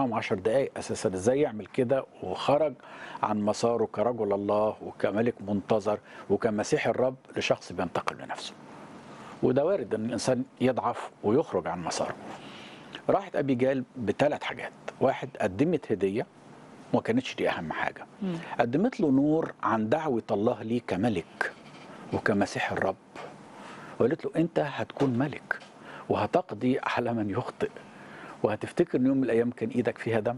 معاهم عشر دقايق اساسا ازاي يعمل كده وخرج عن مساره كرجل الله وكملك منتظر وكمسيح الرب لشخص بينتقل لنفسه وده وارد ان الانسان يضعف ويخرج عن مساره راحت ابيجال بثلاث حاجات واحد قدمت هديه وما كانتش دي اهم حاجه قدمت له نور عن دعوه الله ليه كملك وكمسيح الرب وقالت له انت هتكون ملك وهتقضي على من يخطئ وهتفتكر ان يوم من الايام كان ايدك فيها دم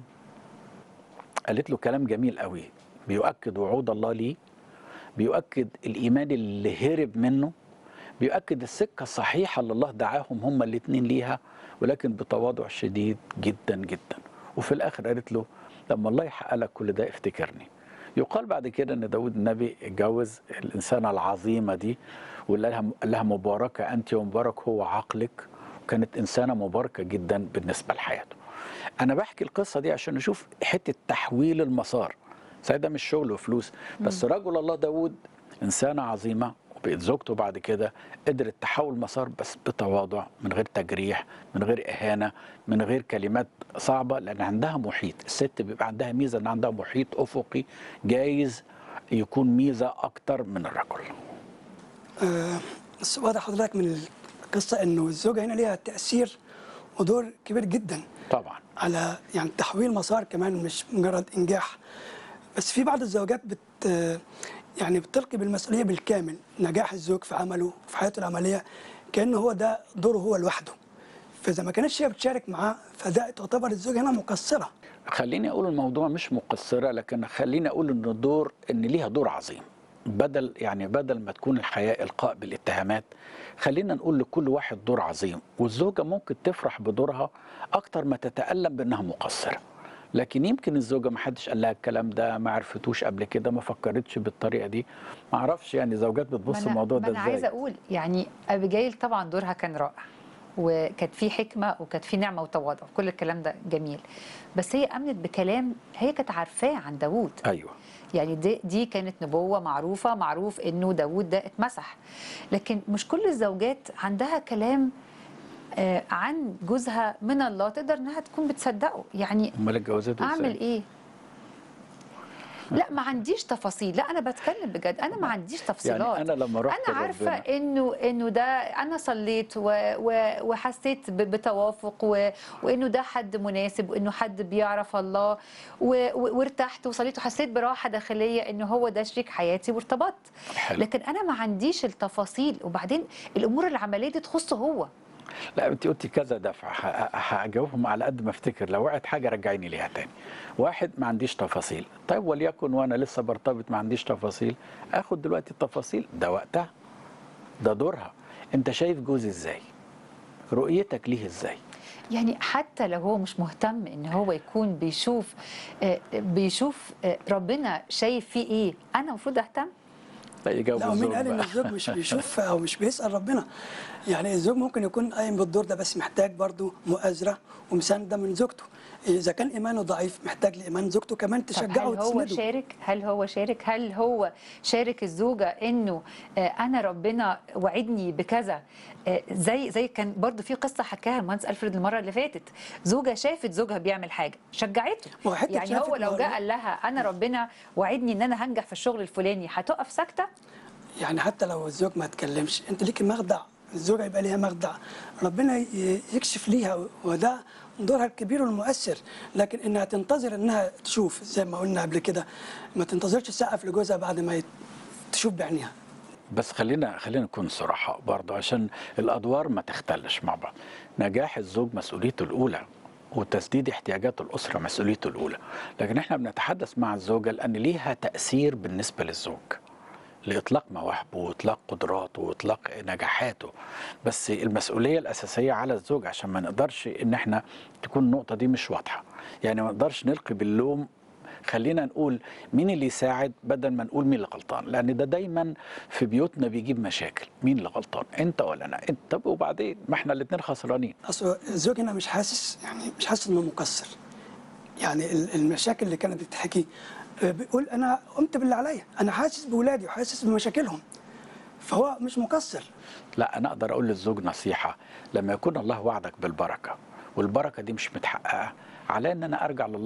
قالت له كلام جميل قوي بيؤكد وعود الله ليه بيؤكد الايمان اللي هرب منه بيؤكد السكه الصحيحه اللي الله دعاهم هما الاثنين ليها ولكن بتواضع شديد جدا جدا وفي الاخر قالت له لما الله يحقق لك كل ده افتكرني يقال بعد كده ان داود النبي اتجوز الانسانه العظيمه دي وقال لها قال لها مباركه انت ومبارك هو عقلك وكانت انسانه مباركه جدا بالنسبه لحياته انا بحكي القصه دي عشان نشوف حته تحويل المسار صحيح ده مش شغل وفلوس بس رجل الله داود انسانه عظيمه وبقت زوجته بعد كده قدرت تحول مسار بس بتواضع من غير تجريح من غير اهانه من غير كلمات صعبه لان عندها محيط الست بيبقى عندها ميزه ان عندها محيط افقي جايز يكون ميزه اكتر من الرجل آه، بس واضح حضرتك من القصه انه الزوجه هنا ليها تاثير ودور كبير جدا طبعا على يعني تحويل مسار كمان مش مجرد انجاح بس في بعض الزوجات بت يعني بتلقي بالمسؤوليه بالكامل نجاح الزوج في عمله في حياته العمليه كانه هو ده دوره هو لوحده فاذا ما كانتش هي بتشارك معاه فده تعتبر الزوجه هنا مقصره خليني اقول الموضوع مش مقصره لكن خليني اقول ان الدور ان ليها دور عظيم بدل يعني بدل ما تكون الحياه القاء بالاتهامات خلينا نقول لكل واحد دور عظيم والزوجه ممكن تفرح بدورها اكتر ما تتالم بانها مقصره لكن يمكن الزوجه ما حدش قال لها الكلام ده ما عرفتوش قبل كده ما فكرتش بالطريقه دي ما اعرفش يعني زوجات بتبص ما أنا- الموضوع ما ده انا عايزه ازاي اقول يعني ابيجايل طبعا دورها كان رائع وكانت في حكمه وكانت في نعمه وتواضع كل الكلام ده جميل بس هي امنت بكلام هي كانت عارفاه عن داوود ايوه يعني دي, دي كانت نبوة معروفة معروف انه داود ده اتمسح لكن مش كل الزوجات عندها كلام آه، عن جوزها من الله تقدر انها تكون بتصدقه يعني امال اتجوزته اعمل ازاي ايه لا ما عنديش تفاصيل لا انا بتكلم بجد انا ما عنديش تفصيلات يعني انا لما رحت انا عارفه لربنا- انه انه ده انا صليت و و وحسيت ب- بتوافق و وانه ده حد مناسب وانه حد بيعرف الله و و وارتحت وصليت وحسيت براحه داخليه انه هو ده شريك حياتي وارتبطت حلو. لكن انا ما عنديش التفاصيل وبعدين الامور العمليه دي تخصه هو لا انت قلتي كذا دفع ه- هجاوبهم على قد ما افتكر لو وقعت حاجه رجعيني ليها تاني واحد ما عنديش تفاصيل طيب وليكن وانا لسه برتبط ما عنديش تفاصيل اخد دلوقتي التفاصيل ده وقتها ده دورها انت شايف جوزي ازاي رؤيتك ليه ازاي يعني حتى لو هو مش مهتم ان هو يكون بيشوف آه، بيشوف آه، ربنا شايف فيه ايه انا المفروض اهتم لا يجاوب لا ومين الزوج قال ان بقى. الزوج مش بيشوف او مش بيسال ربنا يعني الزوج ممكن يكون قايم بالدور ده بس محتاج برضه مؤازره ومسانده من زوجته اذا كان ايمانه ضعيف محتاج لايمان زوجته كمان طب تشجعه هل هو وتسنده شارك هل هو شارك هل هو شارك الزوجه انه آه، انا ربنا وعدني بكذا آه، زي زي كان برضو في قصه حكاها المهندس الفريد المره اللي فاتت زوجه شافت زوجها بيعمل حاجه شجعته ما هو حتة يعني شافت هو لو ما جه هو- قال لها انا ربنا وعدني ان انا هنجح في الشغل الفلاني هتقف ساكته يعني حتى لو الزوج ما اتكلمش انت ليك مخدع الزوجه يبقى ليها مخدع ربنا ي- يكشف ليها وده دورها الكبير والمؤثر لكن انها تنتظر انها تشوف زي ما قلنا قبل كده ما تنتظرش تسقف لجوزها بعد ما يت- تشوف بعينيها بس خلينا خلينا نكون صراحة برضه عشان الأدوار ما تختلش مع بعض نجاح الزوج مسؤوليته الأولى وتسديد احتياجات الأسرة مسؤوليته الأولى لكن احنا بنتحدث مع الزوجة لأن ليها تأثير بالنسبة للزوج لإطلاق مواهبه وإطلاق قدراته وإطلاق نجاحاته بس المسؤولية الأساسية على الزوج عشان ما نقدرش إن احنا تكون النقطة دي مش واضحة يعني ما نقدرش نلقي باللوم خلينا نقول مين اللي يساعد بدل ما نقول مين اللي غلطان لان ده دايما في بيوتنا بيجيب مشاكل مين اللي غلطان انت ولا انا انت طب وبعدين ما احنا الاثنين خسرانين اصل الزوج هنا مش حاسس يعني مش حاسس انه مقصر يعني ال- المشاكل اللي كانت بتتحكي آه، بيقول انا قمت باللي عليا انا حاسس باولادي وحاسس بمشاكلهم فهو مش مقصر لا انا اقدر اقول للزوج نصيحه لما يكون الله وعدك بالبركه والبركه دي مش متحققه على ان انا ارجع لله